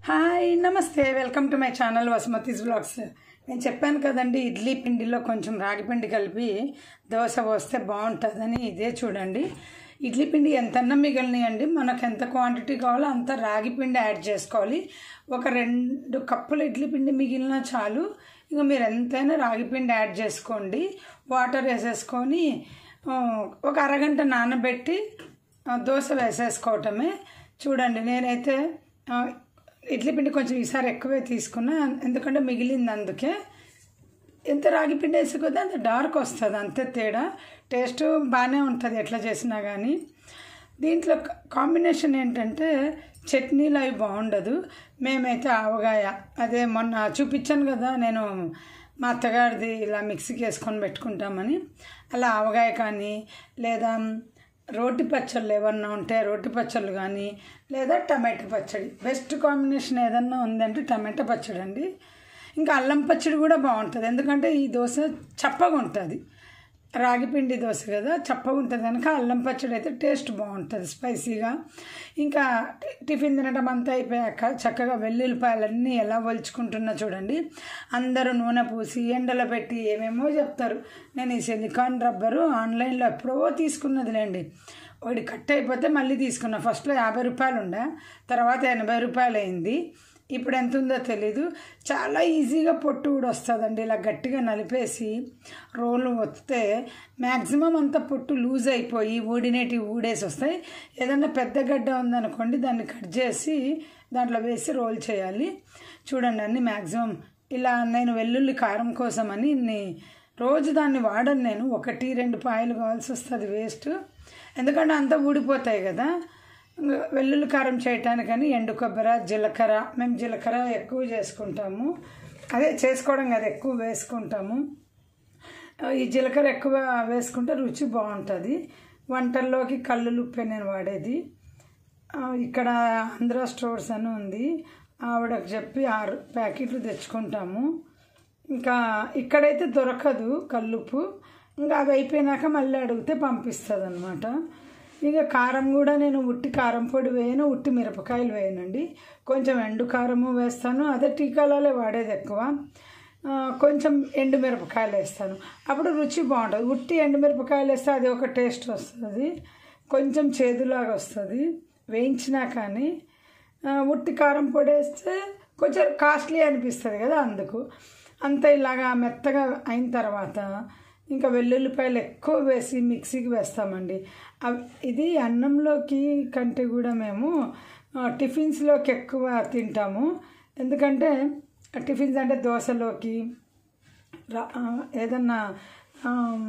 Hi నమస్తే welcome to my channel Vasumathi's blogs నేను చెప్పాను కదండి ఇడ్లీ పిండిలో కొంచెం రాగి పిండి కలిపి దోశ పోస్తే బాగుంటుందని ఇదే చూడండి ఇడ్లీ పిండి ఎంతన్నా మిగిలినాయండి మనకు ఎంత క్వాంటిటీ కావాలో అంత రాగి పిండి యాడ్ చేసుకోవాలి ఒక రెండు కప్పులు ఇడ్లీ పిండి మిగిలిన చాలు ఇంకా మీరు ఎంతైనా రాగి పిండి యాడ్ చేసుకోండి వాటర్ వేసేసుకొని ఆ, ఒక అరగంట నానబెట్టి ఆ, దోశ వేసేసుకోవటమే చూడండి నేనైతే ఆ, ఇడ్లీ పిండి కొంచెం ఈసారి ఎక్కువే తీసుకున్నా ఎందుకంటే మిగిలింది అందుకే ఎంత రాగి పిండి వేసి కొద్దీ అంత డార్క్ వస్తుంది అంతే తేడా టేస్ట్ బాగానే ఉంటుంది ఎట్లా చేసినా కానీ దీంట్లో కాంబినేషన్ ఏంటంటే చట్నీలు అవి బాగుండదు మేమైతే ఆవగాయ అదే మొన్న చూపించాను కదా నేను మా అత్తగారిది ఇలా మిక్సీకి వేసుకొని పెట్టుకుంటామని అలా ఆవగాయ కానీ లేదా రోటి పచ్చళ్ళు ఏమన్నా ఉంటే రోటి పచ్చళ్ళు కానీ లేదా టమాటా పచ్చడి బెస్ట్ కాంబినేషన్ ఏదన్నా ఉందంటే టమాటా పచ్చడి అండి ఇంకా అల్లం పచ్చడి కూడా బాగుంటుంది ఎందుకంటే ఈ దోశ చప్పగా ఉంటుంది రాగి పిండి దోశ కదా చప్పగా ఉంటుంది కనుక అల్లం పచ్చడి అయితే టేస్ట్ బాగుంటుంది స్పైసీగా ఇంకా టి- టిఫిన్ తినడం అంతా అయిపోయాక చక్కగా వెల్లుల్లిపాయలన్నీ ఎలా ఒలుచుకుంటున్నా చూడండి అందరూ నూనె పూసి ఎండలో పెట్టి ఏమేమో చెప్తారు నేను ఈ సిలికాన్ రబ్బరు ఆన్లైన్లో ఎప్పుడో తీసుకున్నదిలేండి ఒకటి కట్ అయిపోతే మళ్ళీ తీసుకున్నా ఫస్ట్లో యాభై రూపాయలు ఉండే తర్వాత ఎనభై రూపాయలు అయింది ఇప్పుడు ఎంత ఉందో తెలీదు చాలా ఈజీగా పొట్టు కూడా వస్తుందండి ఇలా గట్టిగా నలిపేసి రోలు వస్తే మ్యాక్సిమం అంతా పొట్టు లూజ్ అయిపోయి ఊడినేటి ఊడేసి వస్తాయి ఏదన్నా పెద్ద గడ్డ ఉందనుకోండి దాన్ని కట్ చేసి దాంట్లో వేసి రోల్ చేయాలి చూడండి అన్ని మ్యాక్సిమం ఇలా నేను వెల్లుల్లి కారం కోసమని ఇన్ని రోజు దాన్ని వాడను నేను ఒకటి రెండు పాయలు కావాల్సి వస్తుంది వేస్ట్ ఎందుకంటే అంతా ఊడిపోతాయి కదా ఇంకా వెల్లుల్లి కారం చేయటానికని ఎండు కొబ్బరి జీలకర్ర మేము జీలకర్ర ఎక్కువ చేసుకుంటాము అదే చేసుకోవడం కదా ఎక్కువ వేసుకుంటాము ఈ జీలకర్ర ఎక్కువ వేసుకుంటే రుచి బాగుంటుంది వంటల్లోకి కల్లులు ఉప్పే నేను వాడేది ఆ, ఇక్కడ ఆంధ్ర స్టోర్స్ అని ఉంది ఆవిడకు చెప్పి ఆరు ప్యాకెట్లు తెచ్చుకుంటాము ఇంకా ఇక్కడైతే దొరకదు కల్లుప్పు ఇంకా అవి అయిపోయినాక మళ్ళీ అడిగితే పంపిస్తుంది అనమాట ఇక కారం కూడా నేను ఉట్టి కారం పొడి వేయను ఉట్టి మిరపకాయలు వేయనండి కొంచెం ఎండు కారము వేస్తాను అదే టీకాలలో వాడేది ఎక్కువ ఆ, కొంచెం ఎండు మిరపకాయలు వేస్తాను అప్పుడు రుచి బాగుంటుంది ఉట్టి ఎండు మిరపకాయలు వేస్తే అది ఒక టేస్ట్ వస్తుంది కొంచెం చేదులాగా వస్తుంది వేయించినా కానీ ఆ, ఉట్టి కారం పొడి వేస్తే కొంచెం కాస్ట్లీ అనిపిస్తుంది కదా అందుకు అంత ఇలాగా మెత్తగా అయిన తర్వాత ఇంకా వెల్లుల్లిపాయలు ఎక్కువ వేసి మిక్సీకి వేస్తామండి అవ్- ఇది అన్నంలోకి కంటే కూడా మేము ఆ, టిఫిన్స్లోకి ఎక్కువ తింటాము ఎందుకంటే టిఫిన్స్ అంటే దోశలోకి రా- ఆ, ఏదన్నా ఆమ్,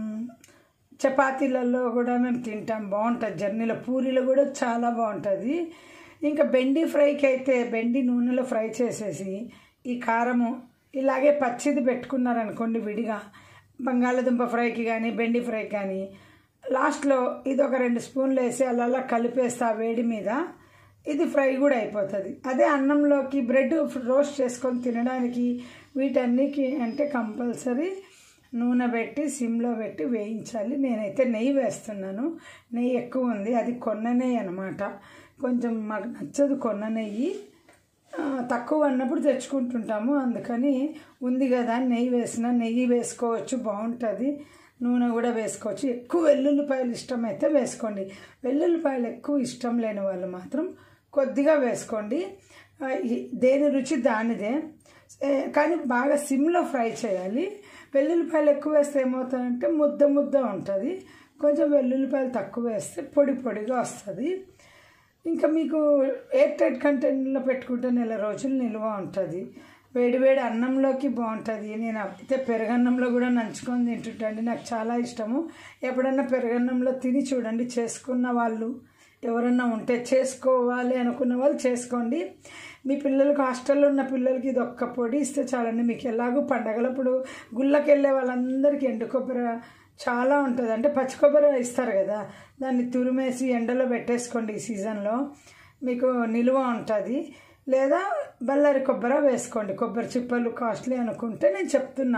చపాతీలలో కూడా మేము తింటాం బాగుంటుంది జర్నీలో పూరీలో కూడా చాలా బాగుంటుంది ఇంకా బెండి ఫ్రైకి అయితే బెండి నూనెలో ఫ్రై చేసేసి ఈ కారము ఇలాగే పచ్చిది పెట్టుకున్నారనుకోండి విడిగా బంగాళదుంప ఫ్రైకి కానీ బెండి ఫ్రై కానీ లాస్ట్లో ఇది ఒక రెండు స్పూన్లు వేసి అలా అలా కలిపేస్తా వేడి మీద ఇది ఫ్రై కూడా అయిపోతుంది అదే అన్నంలోకి బ్రెడ్ రోస్ట్ చేసుకొని తినడానికి వీటన్నికి అంటే కంపల్సరీ నూనె పెట్టి సిమ్లో పెట్టి వేయించాలి నేనైతే నెయ్యి వేస్తున్నాను నెయ్యి ఎక్కువ ఉంది అది కొన్న నెయ్యి అనమాట కొంచెం మాకు నచ్చదు కొన్న నెయ్యి ఆ, తక్కువ అన్నప్పుడు తెచ్చుకుంటుంటాము అందుకని ఉంది కదా అని నెయ్యి వేసిన నెయ్యి వేసుకోవచ్చు బాగుంటుంది నూనె కూడా వేసుకోవచ్చు ఎక్కువ వెల్లుల్లిపాయలు ఇష్టమైతే వేసుకోండి వెల్లుల్లిపాయలు ఎక్కువ ఇష్టం లేని వాళ్ళు మాత్రం కొద్దిగా వేసుకోండి ఆ, ఈ- దేని రుచి దానిదే ఏ, కానీ బాగా సిమ్లో ఫ్రై చేయాలి వెల్లుల్లిపాయలు ఎక్కువ వేస్తే ఏమవుతుందంటే ముద్ద ముద్ద ఉంటుంది కొంచెం వెల్లుల్లిపాయలు తక్కువ వేస్తే పొడి పొడిగా వస్తుంది ఇంకా మీకు ఎయిర్ టైట్ కంటైనర్లో పెట్టుకుంటే నెల రోజులు నిల్వ ఉంటుంది వేడి వేడి అన్నంలోకి బాగుంటుంది నేను అయితే పెరుగన్నంలో కూడా నంచుకొని తింటుంటండి నాకు చాలా ఇష్టము ఎప్పుడన్నా పెరుగన్నంలో తిని చూడండి చేసుకున్న వాళ్ళు ఎవరన్నా ఉంటే చేసుకోవాలి అనుకున్న వాళ్ళు చేసుకోండి మీ పిల్లలకు హాస్టల్లో ఉన్న పిల్లలకి ఇది ఒక్క పొడి ఇస్తే చాలండి మీకు ఎలాగో పండగలప్పుడు గుళ్ళకి వెళ్ళే వాళ్ళందరికీ ఎండు కొబ్బరి చాలా ఉంటుంది అంటే పచ్చి కొబ్బరి ఇస్తారు కదా దాన్ని తురిమేసి ఎండలో పెట్టేసుకోండి ఈ సీజన్లో మీకు నిలువ ఉంటుంది లేదా బల్లారి కొబ్బరి వేసుకోండి కొబ్బరి చిప్పలు కాస్ట్లీ అనుకుంటే నేను చెప్తున్నా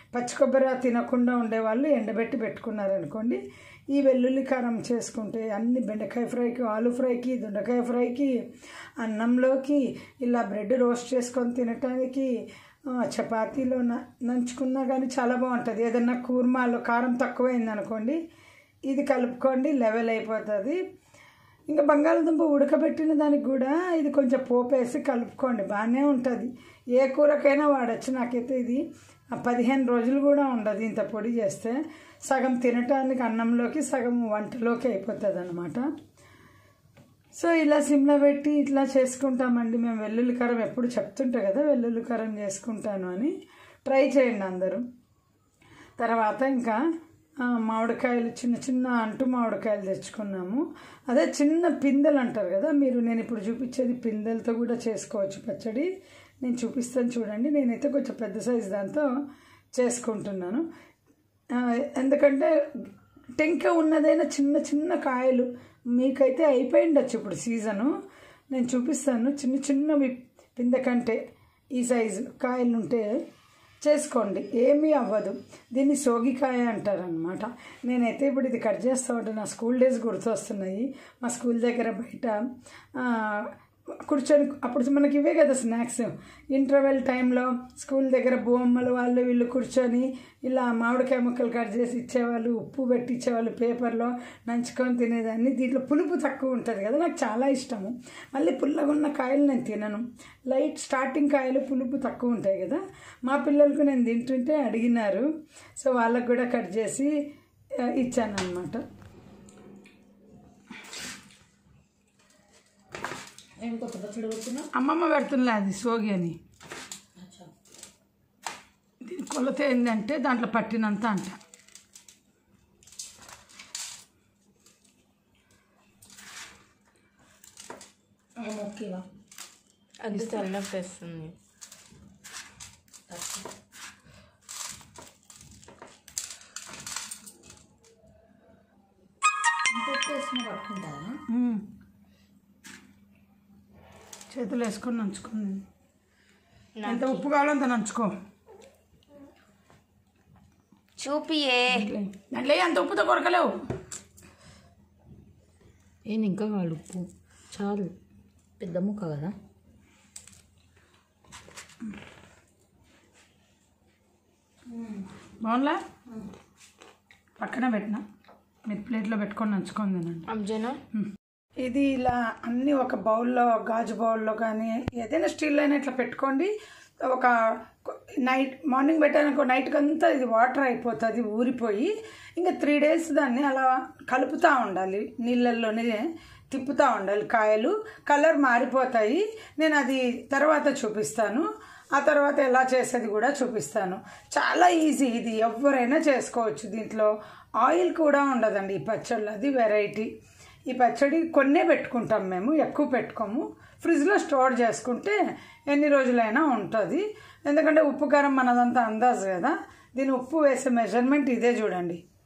పచ్చి కొబ్బరి తినకుండా ఉండేవాళ్ళు ఎండబెట్టి పెట్టుకున్నారనుకోండి ఈ వెల్లుల్లి కారం చేసుకుంటే అన్ని బెండకాయ ఫ్రైకి ఆలు ఫ్రైకి దొండకాయ ఫ్రైకి అన్నంలోకి ఇలా బ్రెడ్ రోస్ట్ చేసుకొని తినటానికి ఆ, చపాతీలో న- నంచుకున్నా కానీ చాలా బాగుంటుంది ఏదన్నా కూర్మాలో కారం తక్కువైంది అనుకోండి ఇది కలుపుకోండి లెవెల్ అయిపోతుంది ఇంకా బంగాళదుంప ఉడకబెట్టిన దానికి కూడా ఇది కొంచెం పోపు వేసి కలుపుకోండి బాగానే ఉంటుంది ఏ కూరకైనా వాడచ్చు నాకైతే ఇది ఆ పదిహేను రోజులు కూడా ఉండదు ఇంత పొడి చేస్తే సగం తినటానికి అన్నంలోకి సగం వంటలోకి అయిపోతుంది అనమాట సో ఇలా సిమ్లో పెట్టి ఇట్లా చేసుకుంటామండి మేము వెల్లుల్లి కారం ఎప్పుడు చెప్తుంటా కదా వెల్లుల్లి కారం చేసుకుంటాను అని ట్రై చేయండి అందరూ తర్వాత ఇంకా ఆ, మామిడికాయలు చిన్న చిన్న అంటు మామిడికాయలు తెచ్చుకున్నాము అదే చిన్న పిందెలు అంటారు కదా మీరు నేను ఇప్పుడు చూపించేది పిందెలతో కూడా చేసుకోవచ్చు పచ్చడి నేను చూపిస్తాను చూడండి నేనైతే కొంచెం పెద్ద సైజు దాంతో చేసుకుంటున్నాను ఆ, ఎందుకంటే టెంక ఉన్నదైనా చిన్న చిన్న కాయలు మీకైతే అయిపోయి ఉండొచ్చు ఇప్పుడు సీజను నేను చూపిస్తాను చిన్న చిన్నవి పిందె కంటే ఈ సైజు కాయలు ఉంటే చేసుకోండి ఏమీ అవ్వదు దీన్ని సోగికాయ అంటారనమాట నేనైతే ఇప్పుడు ఇది కట్ చేస్తూ ఉంటే నా స్కూల్ డేస్ గుర్తొస్తున్నాయి మా స్కూల్ దగ్గర బయట ఆ, కూర్చొని అప్పుడు మనకి ఇవే కదా స్నాక్స్ ఇంటర్వెల్ టైంలో స్కూల్ దగ్గర బొమ్మలు వాళ్ళు వీళ్ళు కూర్చొని ఇలా మామిడికాయ ముక్కలు కట్ చేసి ఇచ్చేవాళ్ళు ఉప్పు పెట్టి ఇచ్చేవాళ్ళు పేపర్లో నంచుకొని తినేదాన్ని దీంట్లో పులుపు తక్కువ ఉంటుంది కదా నాకు చాలా ఇష్టము మళ్ళీ పుల్లగా ఉన్న కాయలు నేను తినను లైట్ స్టార్టింగ్ కాయలు పులుపు తక్కువ ఉంటాయి కదా మా పిల్లలకు నేను తింటుంటే అడిగినారు సో వాళ్ళకు కూడా కట్ చేసి ఆ, ఇచ్చాను అనమాట ఏం కొత్త పచ్చడి పెడుతున్నావు అమ్మమ్మ పెడుతుందిలే అది సోగి అని దీని కొలత ఏంటంటే దాంట్లో పట్టినంత అంట మొక్కివా అది తలనొప్పి వస్తుంది ఇంకొక వేసిన పట్టుకుంటారా మ్మ్. చేతులు వేసుకొని నంచుకుంది ఎంత ఉప్పు కావాలో అంత నంచుకో చూపియే దాంట్లో దాంట్లో అంత ఉప్పుతో కొరకలేవు ఏంది ఇంకా కాదు ఉప్పు చాలు పెద్ద ముక్క కదా బాగుందా పక్కన పెట్టిన మీరు ప్లేట్లో పెట్టుకొని నంచుకొని తినండి అంజనా ఇది ఇలా అన్ని ఒక బౌల్లో గాజు బౌల్లో కానీ ఏదైనా స్టీల్ అయినా ఇట్లా పెట్టుకోండి ఒక నైట్ మార్నింగ్ పెట్టానుకో నైట్కి అంతా ఇది వాటర్ అయిపోతుంది ఊరిపోయి ఇంకా త్రీ డేస్ దాన్ని అలా కలుపుతూ ఉండాలి నీళ్ళల్లోనే తిప్పుతూ ఉండాలి కాయలు కలర్ మారిపోతాయి నేను అది తర్వాత చూపిస్తాను ఆ తర్వాత ఎలా చేసేది కూడా చూపిస్తాను చాలా ఈజీ ఇది ఎవరైనా చేసుకోవచ్చు దీంట్లో ఆయిల్ కూడా ఉండదండి ఈ పచ్చళ్ళు అది వెరైటీ ఈ పచ్చడి కొన్నే పెట్టుకుంటాం మేము ఎక్కువ పెట్టుకోము ఫ్రిడ్జ్లో స్టోర్ చేసుకుంటే ఎన్ని రోజులైనా ఉంటుంది ఎందుకంటే ఉప్పు కారం మనదంతా అందాజు కదా దీని ఉప్పు వేసే మెజర్మెంట్ ఇదే చూడండి